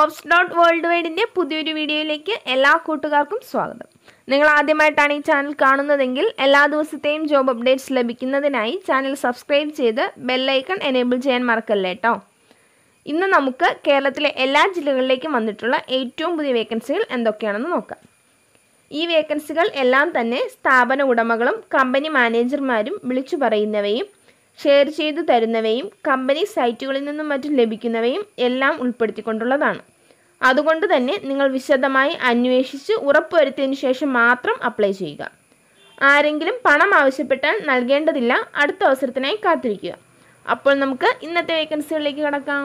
jobs dot world വൈഡിൻ്റെ പുതിയൊരു വീഡിയോയിലേക്ക് എല്ലാ കൂട്ടുകാർക്കും സ്വാഗതം നിങ്ങൾ ആദ്യമായിട്ടാണ് ഈ ചാനൽ കാണുന്നതെങ്കിൽ എല്ലാ ദിവസത്തെയും ജോബ് അപ്ഡേറ്റ്സ് ലഭിക്കുന്നതിനായി ചാനൽ സബ്സ്ക്രൈബ് ചെയ്ത് ബെല്ലൈക്കൺ എനേബിൾ ചെയ്യാൻ മറക്കല്ലേ കേട്ടോ ഇന്ന് നമുക്ക് കേരളത്തിലെ എല്ലാ ജില്ലകളിലേക്കും വന്നിട്ടുള്ള ഏറ്റവും പുതിയ വേക്കൻസികൾ എന്തൊക്കെയാണെന്ന് നോക്കാം ഈ വേക്കൻസികൾ എല്ലാം തന്നെ സ്ഥാപന ഉടമകളും കമ്പനി മാനേജർമാരും വിളിച്ചു പറയുന്നവയും ഷെയർ ചെയ്തു തരുന്നവയും കമ്പനി സൈറ്റുകളിൽ നിന്നും മറ്റും ലഭിക്കുന്നവയും എല്ലാം ഉൾപ്പെടുത്തിക്കൊണ്ടുള്ളതാണ് അതുകൊണ്ട് തന്നെ നിങ്ങൾ വിശദമായി അന്വേഷിച്ച് ഉറപ്പുവരുത്തിയതിനു ശേഷം മാത്രം അപ്ലൈ ചെയ്യുക ആരെങ്കിലും പണം ആവശ്യപ്പെട്ടാൽ നൽകേണ്ടതില്ല അടുത്ത അവസരത്തിനായി കാത്തിരിക്കുക അപ്പോൾ നമുക്ക് ഇന്നത്തെ വേക്കൻസികളിലേക്ക് കടക്കാം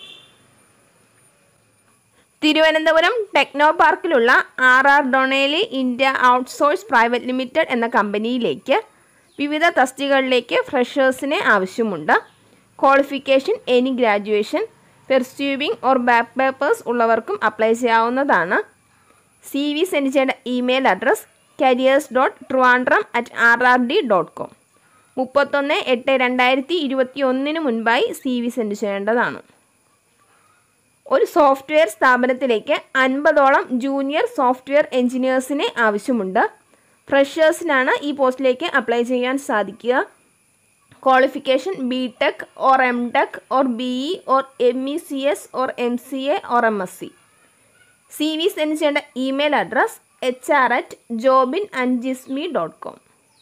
തിരുവനന്തപുരം ടെക്നോ പാർക്കിലുള്ള R R Donnelley India outsource private limited എന്ന കമ്പനിയിലേക്ക് വിവിധ തസ്തികകളിലേക്ക് ഫ്രഷേഴ്സിനെ ആവശ്യമുണ്ട് qualification any graduation pursuing or back papers ഉള്ളവർക്കും അപ്ലൈ ചെയ്യാവുന്നതാണ് സി വി സെൻഡ് ചെയ്യേണ്ട email address careers dot Trivandrum at R R D dot com മുപ്പത്തൊന്ന് എട്ട് രണ്ടായിരത്തി ഇരുപത്തി ഒന്നിന് മുൻപായി സി വി സെൻഡ് ചെയ്യേണ്ടതാണ് ഒരു സോഫ്റ്റ്വെയർ സ്ഥാപനത്തിലേക്ക് അൻപതോളം ജൂനിയർ സോഫ്റ്റ്വെയർ എഞ്ചിനീയേഴ്സിനെ ആവശ്യമുണ്ട് ഫ്രഷേഴ്സിനാണ് ഈ പോസ്റ്റിലേക്ക് അപ്ലൈ ചെയ്യാൻ സാധിക്കുക qualification B tech or M tech or B E or M E C S or M C A or M S C C V send ചെയ്യേണ്ട email address H R at Jobin and Jismy dot com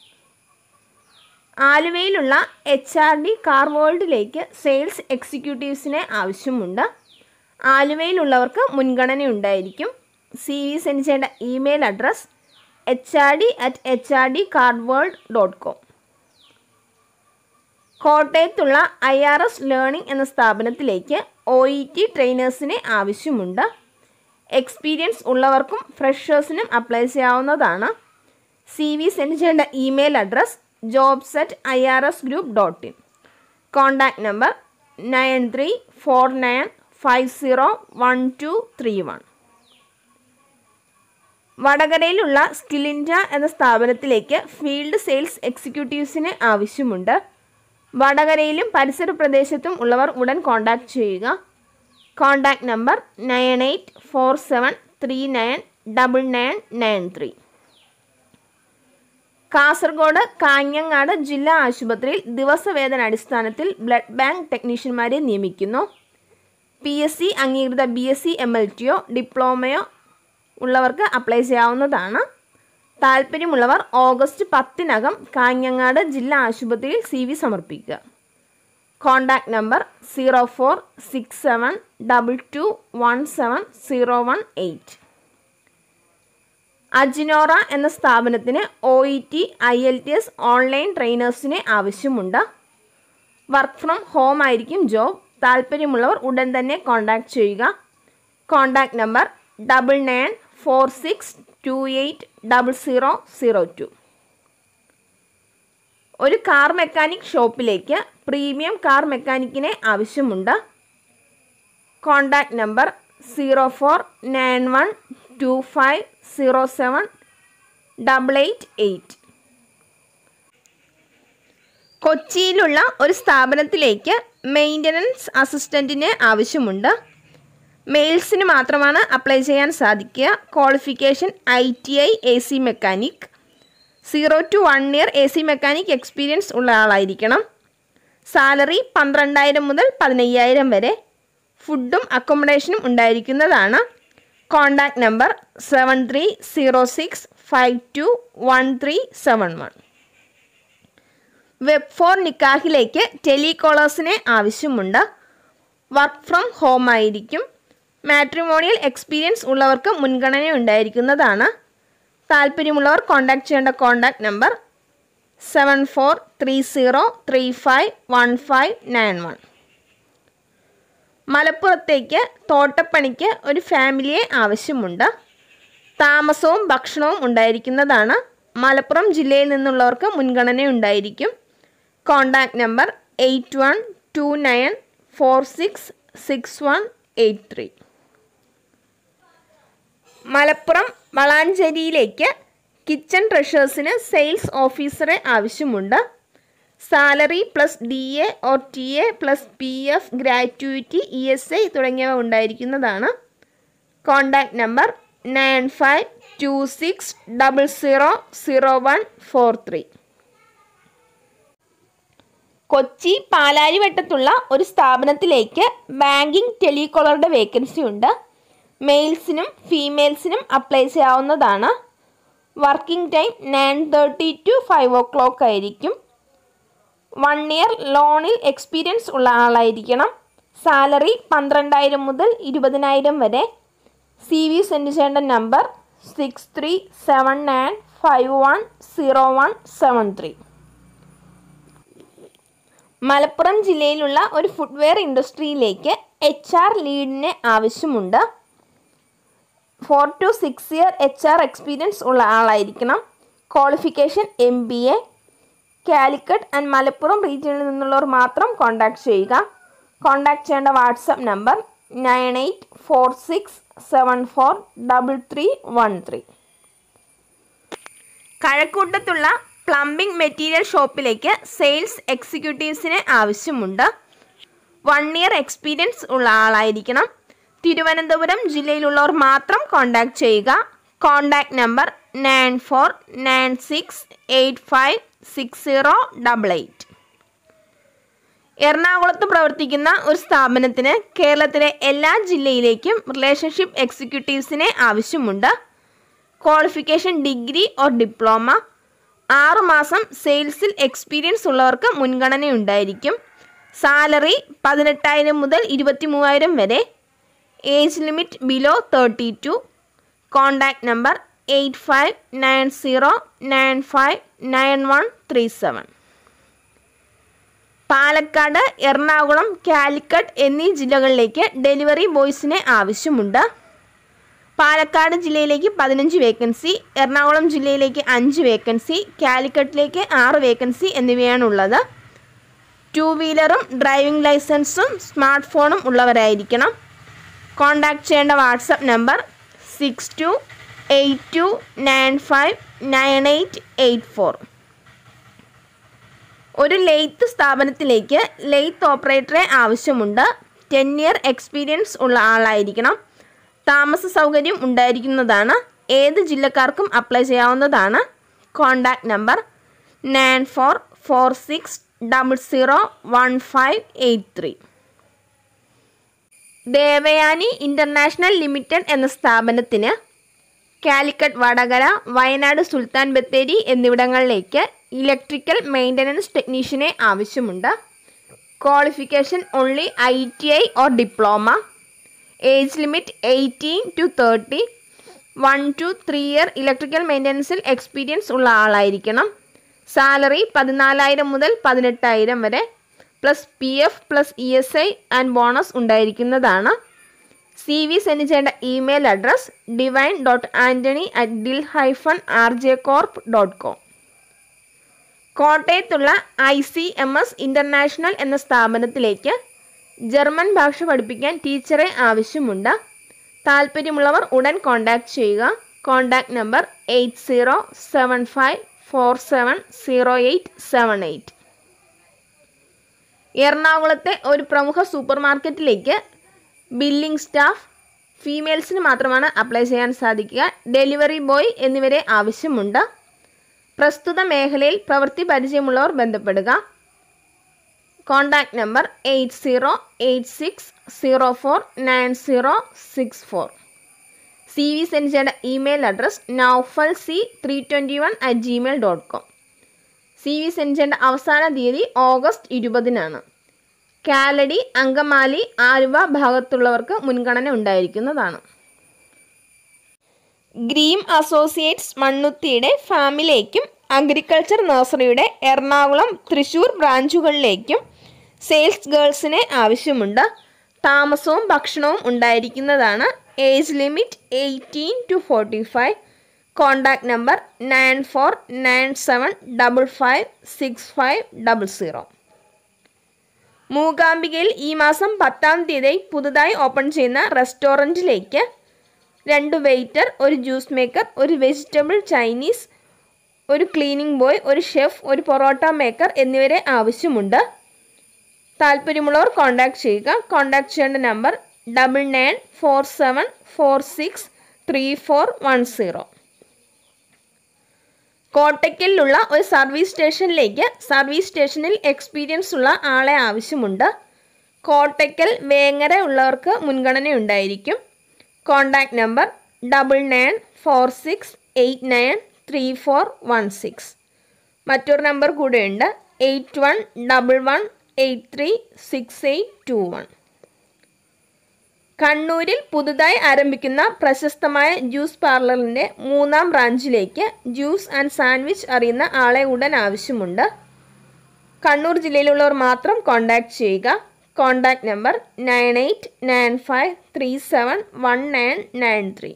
ആലുവയിലുള്ള H R D car വേൾഡിലേക്ക് sales എക്സിക്യൂട്ടീവ്സിനെ ആവശ്യമുണ്ട് ആലുവയിലുള്ളവർക്ക് മുൻഗണന ഉണ്ടായിരിക്കും C V send ചെയ്യേണ്ട email address H R D at H R D card world dot com കോട്ടയത്തുള്ള ഐ ആർ എസ് ലേണിംഗ് എന്ന സ്ഥാപനത്തിലേക്ക് ഒ ഇ ടി ട്രെയിനേഴ്സിനെ ആവശ്യമുണ്ട് എക്സ്പീരിയൻസ് ഉള്ളവർക്കും ഫ്രഷേഴ്സിനും അപ്ലൈ ചെയ്യാവുന്നതാണ് സി വി സെൻഡ് ചെയ്യേണ്ട email address jobs at I R S group dot in contact number nine three four nine five zero one two three one വടകരയിലുള്ള skill India എന്ന സ്ഥാപനത്തിലേക്ക് field sales എക്സിക്യൂട്ടീവ്സിന് ആവശ്യമുണ്ട് വടകരയിലും പരിസര പ്രദേശത്തും ഉള്ളവർ ഉടൻ കോൺടാക്ട് ചെയ്യുക contact number nine eight four seven three nine double nine nine three Kasaragod Kanhangad ജില്ലാ ആശുപത്രിയിൽ ദിവസവേതന അടിസ്ഥാനത്തിൽ ബ്ലഡ് ബാങ്ക് ടെക്നീഷ്യന്മാരെ നിയമിക്കുന്നു പി എസ് സി അംഗീകൃത B S C M L ടിയോ ഡിപ്ലോമയോ ഉള്ളവർക്ക് അപ്ലൈ ചെയ്യാവുന്നതാണ് താല്പര്യമുള്ളവർ ഓഗസ്റ്റ് പത്തിനകം കാഞ്ഞങ്ങാട് ജില്ലാ ആശുപത്രിയിൽ സി വി സമർപ്പിക്കുക contact number zero four six seven double two one seven zero one eight അജിനോറ എന്ന സ്ഥാപനത്തിന് O E T I L T S online ട്രെയിനേഴ്സിനെ ആവശ്യമുണ്ട് വർക്ക് ഫ്രം ഹോം ആയിരിക്കും ജോബ് താല്പര്യമുള്ളവർ ഉടൻ തന്നെ കോൺടാക്ട് ചെയ്യുക contact number double nine four six two eight double zero zero two ഒരു കാർ മെക്കാനിക് ഷോപ്പിലേക്ക് പ്രീമിയം കാർ മെക്കാനിക്കിനെ ആവശ്യമുണ്ട് contact number zero four nine one two five zero seven double eight eight കൊച്ചിയിലുള്ള ഒരു സ്ഥാപനത്തിലേക്ക് മെയിൻ്റനൻസ് അസിസ്റ്റൻറ്റിന് ആവശ്യമുണ്ട് മെയിൽസിന് മാത്രമാണ് അപ്ലൈ ചെയ്യാൻ സാധിക്കുക qualification I T I A C mechanic zero two one year A C mechanic experience ഉള്ള ആളായിരിക്കണം സാലറി പന്ത്രണ്ടായിരം മുതൽ പതിനയ്യായിരം വരെ ഫുഡും അക്കോമഡേഷനും ഉണ്ടായിരിക്കുന്നതാണ് contact number seven three zero six five two one three seven one web four നിക്കാഹിലേക്ക് ടെലികോളേഴ്സിനെ ആവശ്യമുണ്ട് വർക്ക് ഫ്രം ഹോം ആയിരിക്കും മാട്രിമോണിയൽ എക്സ്പീരിയൻസ് ഉള്ളവർക്ക് മുൻഗണന ഉണ്ടായിരിക്കുന്നതാണ് താല്പര്യമുള്ളവർ കോൺടാക്ട് ചെയ്യേണ്ട contact number seven four three zero three five one five nine one മലപ്പുറത്തേക്ക് തോട്ടപ്പണിക്ക് ഒരു ഫാമിലിയെ ആവശ്യമുണ്ട് താമസവും ഭക്ഷണവും ഉണ്ടായിരിക്കുന്നതാണ് മലപ്പുറം ജില്ലയിൽ നിന്നുള്ളവർക്ക് മുൻഗണന ഉണ്ടായിരിക്കും contact number eight one two nine four six six one eight three Malappuram വളാഞ്ചേരിയിലേക്ക് കിച്ചൺ ട്രഷേഴ്സിന് സെയിൽസ് ഓഫീസറെ ആവശ്യമുണ്ട് salary plus D A or T A plus P F gratuity E S I തുടങ്ങിയവ ഉണ്ടായിരിക്കുന്നതാണ് contact number nine five two six double zero zero one four three Kochi പാലാരിവട്ടത്തുള്ള ഒരു സ്ഥാപനത്തിലേക്ക് banking ടെലികോളറുടെ വേക്കൻസി ഉണ്ട് മെയിൽസിനും ഫീമെയിൽസിനും അപ്ലൈ ചെയ്യാവുന്നതാണ് working time nine thirty two five O clock ആയിരിക്കും വൺ ഇയർ ലോണിൽ എക്സ്പീരിയൻസ് ഉള്ള ആളായിരിക്കണം സാലറി പന്ത്രണ്ടായിരം മുതൽ ഇരുപതിനായിരം വരെ സി വി സെൻഡ് ചെയ്യേണ്ട number six three seven nine five one zero one seven three Malappuram ജില്ലയിലുള്ള ഒരു ഫുട്വെയർ ഇൻഡസ്ട്രിയിലേക്ക് എച്ച് ആർ ലീഡിന് ആവശ്യമുണ്ട് four two six year H R experience ഉള്ള ആളായിരിക്കണം qualification M B A Calicut and Malappuram റീജിയനിൽ നിന്നുള്ളവർ മാത്രം കോൺടാക്ട് ചെയ്യുക കോൺടാക്ട് ചെയ്യേണ്ട WhatsApp number nine eight four six seven four double three one three കഴക്കൂട്ടത്തുള്ള പ്ലംബിംഗ് മെറ്റീരിയൽ ഷോപ്പിലേക്ക് സെയിൽസ് എക്സിക്യൂട്ടീവ്സിന് ആവശ്യമുണ്ട് വൺ ഇയർ എക്സ്പീരിയൻസ് ഉള്ള ആളായിരിക്കണം തിരുവനന്തപുരം ജില്ലയിലുള്ളവർ മാത്രം കോൺടാക്ട് ചെയ്യുക contact number nine four nine six eight five six zero double eight എറണാകുളത്ത് പ്രവർത്തിക്കുന്ന ഒരു സ്ഥാപനത്തിന് കേരളത്തിലെ എല്ലാ ജില്ലയിലേക്കും റിലേഷൻഷിപ്പ് എക്സിക്യൂട്ടീവ്സിനെ ആവശ്യമുണ്ട് ക്വാളിഫിക്കേഷൻ ഡിഗ്രി ഓർ ഡിപ്ലോമ ആറ് മാസം സെയിൽസിൽ എക്സ്പീരിയൻസ് ഉള്ളവർക്ക് മുൻഗണനയുണ്ടായിരിക്കും സാലറി പതിനെട്ടായിരം മുതൽ ഇരുപത്തി മൂവായിരം വരെ age limit below thirty two contact number eight five nine zero nine five nine one three seven Palakkad Ernakulam Calicut എന്നീ ജില്ലകളിലേക്ക് ഡെലിവറി ബോയ്സിനെ ആവശ്യമുണ്ട് പാലക്കാട് ജില്ലയിലേക്ക് പതിനഞ്ച് വേക്കൻസി എറണാകുളം ജില്ലയിലേക്ക് അഞ്ച് വേക്കൻസി കാലിക്കറ്റിലേക്ക് ആറ് വേക്കൻസി എന്നിവയാണുള്ളത് ടു വീലറും ഡ്രൈവിംഗ് ലൈസൻസും സ്മാർട്ട് ഫോണും ഉള്ളവരായിരിക്കണം കോൺടാക്ട് ചെയ്യേണ്ട WhatsApp number six two eight two nine five nine eight eight four ഒരു ലെയ്ത്ത് സ്ഥാപനത്തിലേക്ക് ലെയ്ത്ത് ഓപ്പറേറ്ററെ ആവശ്യമുണ്ട് ടെൻ ഇയർ എക്സ്പീരിയൻസ് ഉള്ള ആളായിരിക്കണം താമസ സൗകര്യം ഉണ്ടായിരിക്കുന്നതാണ് ഏത് ജില്ലക്കാർക്കും അപ്ലൈ ചെയ്യാവുന്നതാണ് contact number nine four four six double zero one five eight three Devayani international limited എന്ന സ്ഥാപനത്തിന് കാലിക്കറ്റ് വടകര വയനാട് സുൽത്താൻ ബത്തേരി എന്നിവിടങ്ങളിലേക്ക് ഇലക്ട്രിക്കൽ മെയിൻ്റനൻസ് ടെക്നീഷ്യനെ ആവശ്യമുണ്ട് qualification only I T I or diploma age limit eighteen to thirty one two three year electrical മെയിൻ്റനൻസിൽ experience ഉള്ള ആളായിരിക്കണം salary പതിനാലായിരം മുതൽ പതിനെട്ടായിരം വരെ plus P F plus E S I and bonus ഉണ്ടായിരിക്കുന്നതാണ് സി വി സെൻഡ് ചെയ്യേണ്ട email address divine dot Antony at dil hyphen R J corp dot com കോട്ടയത്തുള്ള I C M S international എന്ന സ്ഥാപനത്തിലേക്ക് German ഭാഷ പഠിപ്പിക്കാൻ ടീച്ചറെ ആവശ്യമുണ്ട് താല്പര്യമുള്ളവർ ഉടൻ കോൺടാക്ട് ചെയ്യുക contact number eight zero seven five four seven zero eight seven eight എറണാകുളത്തെ ഒരു പ്രമുഖ സൂപ്പർ മാർക്കറ്റിലേക്ക് ബില്ലിംഗ് സ്റ്റാഫ് ഫീമെയിൽസിന് മാത്രമാണ് അപ്ലൈ ചെയ്യാൻ സാധിക്കുക ഡെലിവറി ബോയ് എന്നിവരെ ആവശ്യമുണ്ട് പ്രസ്തുത മേഖലയിൽ പ്രവൃത്തി പരിചയമുള്ളവർ ബന്ധപ്പെടുക contact number eight zero eight six zero four nine zero six four C V send ചെയ്യേണ്ട email address Noufal C three twenty one at Gmail dot com C V send ചെയ്യേണ്ട അവസാന തീയതി ഓഗസ്റ്റ് ഇരുപതിനാണ് കാലടി അങ്കമാലി ആലുവ ഭാഗത്തുള്ളവർക്ക് മുൻഗണന ഉണ്ടായിരിക്കുന്നതാണ് ഗ്രീം അസോസിയേറ്റ്സ് മണ്ണുത്തിയുടെ ഫാമിലേക്കും അഗ്രികൾച്ചർ നഴ്സറിയുടെ എറണാകുളം തൃശ്ശൂർ ബ്രാഞ്ചുകളിലേക്കും സെയിൽസ് ഗേൾസിനെ ആവശ്യമുണ്ട് താമസവും ഭക്ഷണവും ഉണ്ടായിരിക്കുന്നതാണ് age limit eighteen to forty five contact number nine four nine seven double five six five double zero മൂകാംബികയിൽ ഈ മാസം പത്താം തീയതി പുതുതായി ഓപ്പൺ ചെയ്യുന്ന റെസ്റ്റോറൻറ്റിലേക്ക് രണ്ട് വെയിറ്റർ ഒരു ജ്യൂസ് മേക്കർ ഒരു വെജിറ്റബിൾ ചൈനീസ് ഒരു ക്ലീനിങ് ബോയ് ഒരു ഷെഫ് ഒരു പൊറോട്ട മേക്കർ എന്നിവരെ ആവശ്യമുണ്ട് താല്പര്യമുള്ളവർ കോൺടാക്ട് ചെയ്യുക കോൺടാക്ട് ചെയ്യേണ്ട number double nine four seven four six three four one zero കോട്ടയ്ക്കലിലുള്ള ഒരു സർവീസ് സ്റ്റേഷനിലേക്ക് സർവീസ് സ്റ്റേഷനിൽ എക്സ്പീരിയൻസ് ഉള്ള ആളെ ആവശ്യമുണ്ട് കോട്ടയ്ക്കൽ വേങ്ങര ഉള്ളവർക്ക് മുൻഗണന ഉണ്ടായിരിക്കും contact number double nine four six eight nine three four one six മറ്റൊരു നമ്പർ കൂടെയുണ്ട് eight one double one eight three six eight two one കണ്ണൂരിൽ പുതുതായി ആരംഭിക്കുന്ന പ്രശസ്തമായ ജ്യൂസ് പാർലറിൻ്റെ മൂന്നാം ബ്രാഞ്ചിലേക്ക് ജ്യൂസ് ആൻഡ് സാൻഡ്വിച്ച് അറിയുന്ന ആളെ ഉടൻ ആവശ്യമുണ്ട് കണ്ണൂർ ജില്ലയിലുള്ളവർ മാത്രം കോൺടാക്റ്റ് ചെയ്യുക contact number nine eight nine five three seven one nine nine three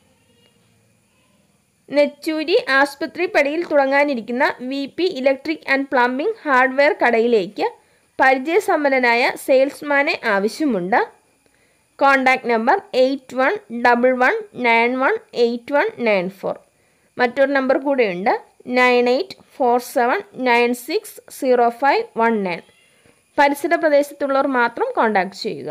Nechoori ആശുപത്രി പടിയിൽ തുടങ്ങാനിരിക്കുന്ന V P electric and plumbing hardware കടയിലേക്ക് പരിചയസമ്പന്നനായ സെയിൽസ്മാനെ ആവശ്യമുണ്ട് contact number eight one double one nine one eight one nine four മറ്റൊരു number കൂടെയുണ്ട് nine eight four seven nine six zero five one nine പരിസര പ്രദേശത്തുള്ളവർ മാത്രം കോൺടാക്ട് ചെയ്യുക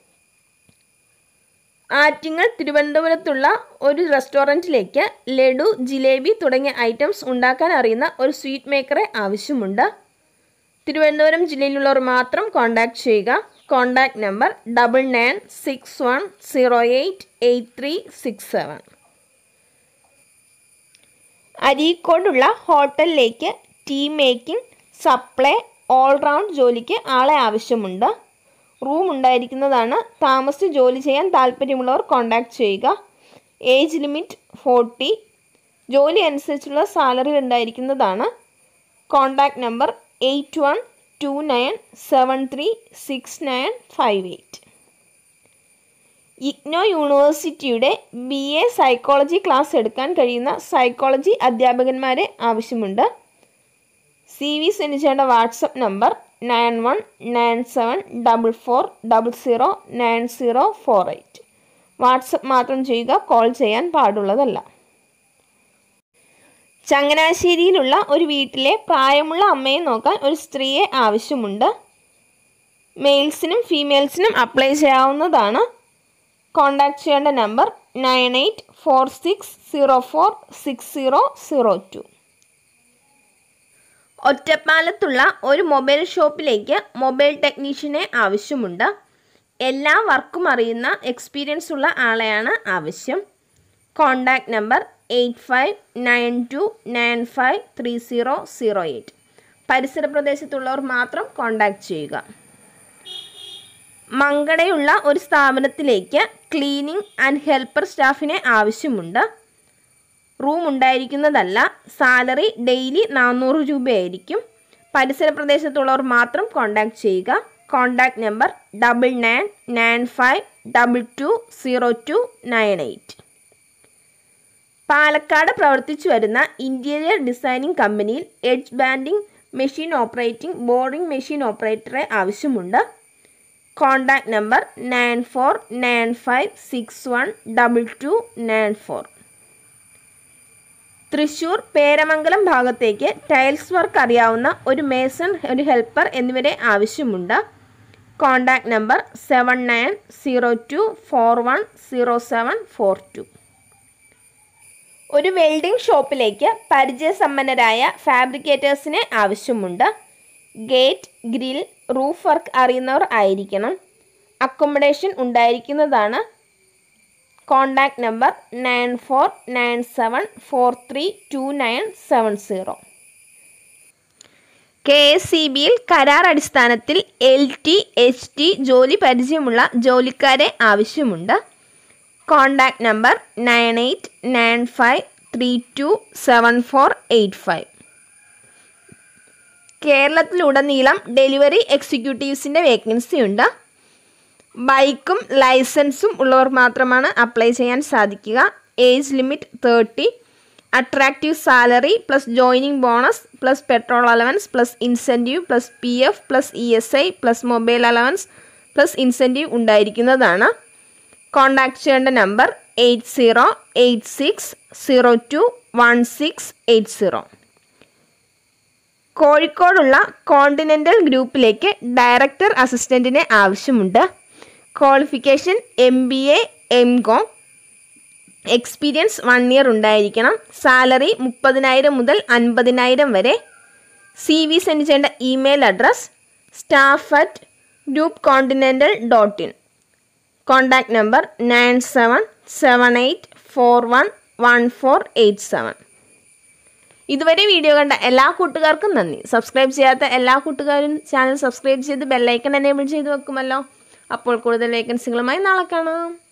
ആറ്റിങ്ങൽ തിരുവനന്തപുരത്തുള്ള ഒരു റെസ്റ്റോറൻറ്റിലേക്ക് ലഡു ജിലേബി തുടങ്ങിയ ഐറ്റംസ് ഉണ്ടാക്കാൻ അറിയുന്ന ഒരു സ്വീറ്റ് മേക്കറെ ആവശ്യമുണ്ട് തിരുവനന്തപുരം ജില്ലയിലുള്ളവർ മാത്രം കോൺടാക്ട് ചെയ്യുക contact number double nine six one zero eight eight three six seven അരീക്കോടുള്ള ഹോട്ടലിലേക്ക് ടീ മേക്കിംഗ് സപ്ലൈ ഓൾറൗണ്ട് ജോലിക്ക് ആളെ ആവശ്യമുണ്ട് റൂം ഉണ്ടായിരിക്കുന്നതാണ് താമസിച്ച് ജോലി ചെയ്യാൻ താല്പര്യമുള്ളവർ കോൺടാക്ട് ചെയ്യുക ഏജ് ലിമിറ്റ് ഫോർട്ടി ജോലി അനുസരിച്ചുള്ള സാലറി ഉണ്ടായിരിക്കുന്നതാണ് contact number eight one two nine seven three six nine five eight IGNOU യൂണിവേഴ്സിറ്റിയുടെ ബി എ സൈക്കോളജി ക്ലാസ് എടുക്കാൻ കഴിയുന്ന സൈക്കോളജി അധ്യാപകന്മാരെ ആവശ്യമുണ്ട് സി വി സെൻഡ് ചെയ്യേണ്ട WhatsApp number nine one nine seven double four double zero nine zero four eight WhatsApp മാത്രം ചെയ്യുക call ചെയ്യാൻ പാടുള്ളതല്ല ചങ്ങനാശ്ശേരിയിലുള്ള ഒരു വീട്ടിലെ പ്രായമുള്ള അമ്മയെ നോക്കാൻ ഒരു സ്ത്രീയെ ആവശ്യമുണ്ട് മെയിൽസിനും ഫീമെയിൽസിനും അപ്ലൈ ചെയ്യാവുന്നതാണ് കോൺടാക്ട് ചെയ്യേണ്ട number nine eight four six zero four six zero zero two ഒറ്റപ്പാലത്തുള്ള ഒരു മൊബൈൽ ഷോപ്പിലേക്ക് മൊബൈൽ ടെക്നീഷ്യനെ ആവശ്യമുണ്ട് എല്ലാ വർക്കും അറിയുന്ന എക്സ്പീരിയൻസ് ഉള്ള ആളെയാണ് ആവശ്യം contact number eight five nine two nine five three zero zero eight പരിസര പ്രദേശത്തുള്ളവർ മാത്രം കോൺടാക്ട് ചെയ്യുക മങ്കടയുള്ള ഒരു സ്ഥാപനത്തിലേക്ക് ക്ലീനിങ് ആൻഡ് ഹെൽപ്പർ സ്റ്റാഫിനെ ആവശ്യമുണ്ട് റൂം ഉണ്ടായിരിക്കുന്നതല്ല സാലറി ഡെയിലി നാനൂറ് രൂപയായിരിക്കും പരിസര പ്രദേശത്തുള്ളവർ മാത്രം കോൺടാക്ട് ചെയ്യുക contact number double nine nine five double two zero two nine eight Palakkad പ്രവർത്തിച്ചു വരുന്ന ഇൻറ്റീരിയർ ഡിസൈനിങ് കമ്പനിയിൽ edge banding machine operating boarding machine ഓപ്പറേറ്ററെ ആവശ്യമുണ്ട് contact number nine four nine five six one double two nine four Thrissur Peramangalam ഭാഗത്തേക്ക് tiles work അറിയാവുന്ന ഒരു Mason ഒരു helper എന്നിവരെ ആവശ്യമുണ്ട് contact number seven nine zero two four one zero seven four two ഒരു welding ഷോപ്പിലേക്ക് പരിചയസമ്പന്നരായ ഫാബ്രിക്കേറ്റേഴ്സിനെ ആവശ്യമുണ്ട് ഗേറ്റ് ഗ്രിൽ റൂഫ് വർക്ക് അറിയുന്നവർ ആയിരിക്കണം അക്കോമഡേഷൻ ഉണ്ടായിരിക്കുന്നതാണ് contact number nine four nine seven four three two nine seven zero K S C ബിയിൽ കരാർ അടിസ്ഥാനത്തിൽ എൽ ടി എച്ച് ടി ജോലി പരിചയമുള്ള ജോലിക്കാരെ ആവശ്യമുണ്ട് contact number nine eight nine five three two seven four eight five കേരളത്തിലുടനീളം delivery എക്സിക്യൂട്ടീവ്സിൻ്റെ vacancy ഉണ്ട് ബൈക്കും ലൈസൻസും ഉള്ളവർ മാത്രമാണ് അപ്ലൈ ചെയ്യാൻ സാധിക്കുക age limit thirty attractive salary plus joining bonus plus petrol allowance plus incentive plus P F plus E S I plus mobile allowance plus incentive ഉണ്ടായിരിക്കുന്നതാണ് കോൺടാക്ട് ചെയ്യേണ്ട number eight zero eight six zero two one six eight zero കോഴിക്കോടുള്ള continental ഗ്രൂപ്പിലേക്ക് director അസിസ്റ്റൻറ്റിനെ ആവശ്യമുണ്ട് qualification M B A M com experience one year ഉണ്ടായിരിക്കണം salary മുപ്പതിനായിരം മുതൽ അൻപതിനായിരം വരെ സി വി സെൻഡ് ചെയ്യേണ്ട email address staff at group continental dot in contact number nine seven seven eight four one one four eight seven ഇതുവരെ video കണ്ട എല്ലാ കൂട്ടുകാർക്കും നന്ദി സബ്സ്ക്രൈബ് ചെയ്യാത്ത എല്ലാ കൂട്ടുകാരും ചാനൽ സബ്സ്ക്രൈബ് ചെയ്ത് ബെല്ലൈക്കൺ എനേബിൾ ചെയ്ത് വെക്കുമല്ലോ അപ്പോൾ കൂടുതൽ വേക്കൻസികളുമായി നാളെ കാണാം